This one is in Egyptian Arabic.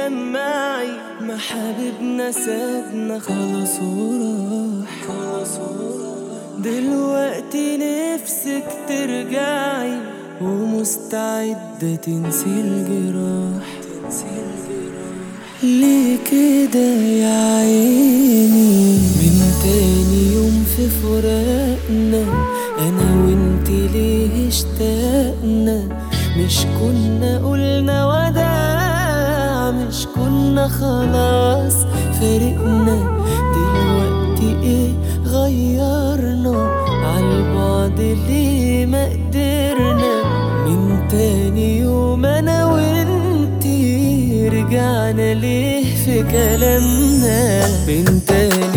مجمعي ما حبيبنا سابنا خلاص وراح خلاص وراح دلوقتي نفسك ترجعي ومستعدة تنسي الجراح تنسي الجراح ليه كده يا عيني من تاني يوم في فراقنا انا وانت ليه اشتقنا مش كنا قلنا وداع مش كنا خلاص فرقنا دلوقتي ايه غيرنا عالبعد ليه ما قدرنا من تاني يوم انا وانتي رجعنا ليه في كلامنا من تاني